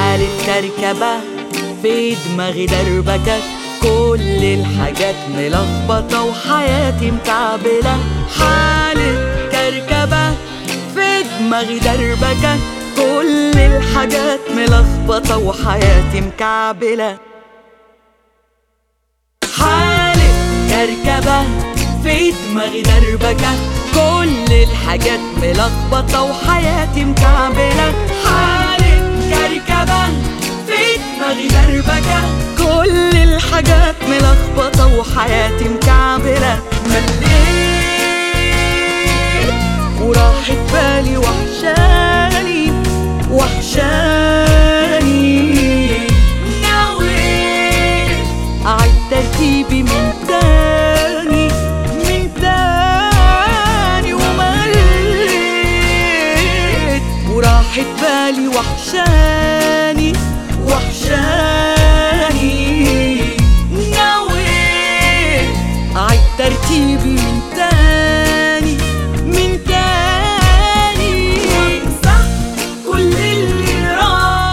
حال الكركبة في دماغي دربكة كل الحاجات ملخبطة وحياتي مكعبلة حالة كركبة في دماغي دربكة كل الحاجات ملخبطة وحياتي مكعبلة حالة كركبة في دماغي دربكة كل الحاجات ملخبطة وحياتي مكعبلة حالة كركبة في دماغي دربكة كل الحاجات ملخبطة وحياتي مكعبلة مليت وراحت بالي وحشاني وحشاني نويت أعيد ترتيبي من تاني من تاني ومليت وراحت بالي وحشاني وحشاني نويت أعيد ترتيبي من تاني من تاني وامسح كل اللي راح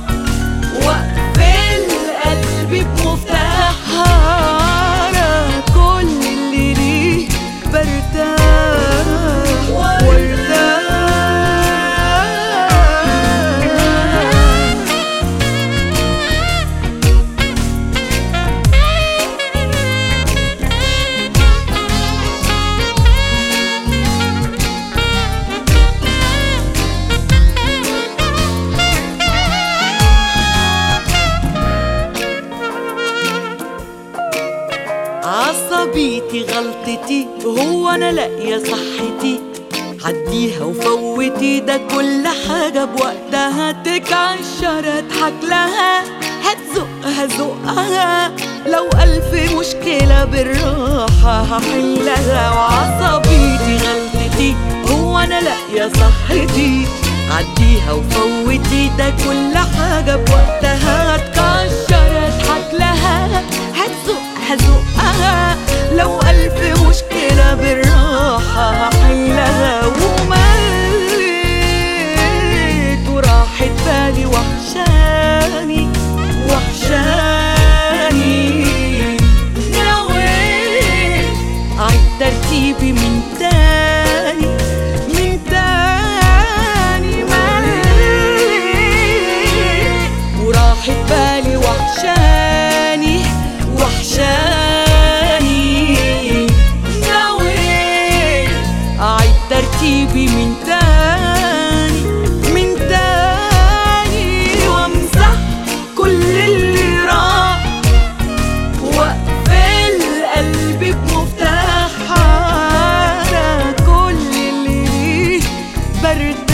واقفل قلبي بمفتاحها على كل اللي ليه برتاح وارتاح عصبيتي غلطتي هو انا لاقيه صحتي عديها وفوتي ده كل حاجة بوقتها تكعشر اضحك لها هتزقها زقها لو ألف مشكلة بالراحة هحلها وعصبيتي غلطتي هو أنا لاقية صحتي عديها وفوتي ده كل حاجة بوقتها هتكشر اضحك لها هتزقها زقها لو ألف مشكلة بالراحة هحلها ومليت وراحت بالي وحشاني وحشاني نويت أعيد ترتيبي من تاني من تاني مليت وراحت بالي وحشاني وحشاني نويت أعيد ترتيبي من تاني من تاني وامسح كل اللي راح واقفل قلبي بمفتاح على كل اللي ليه برتاح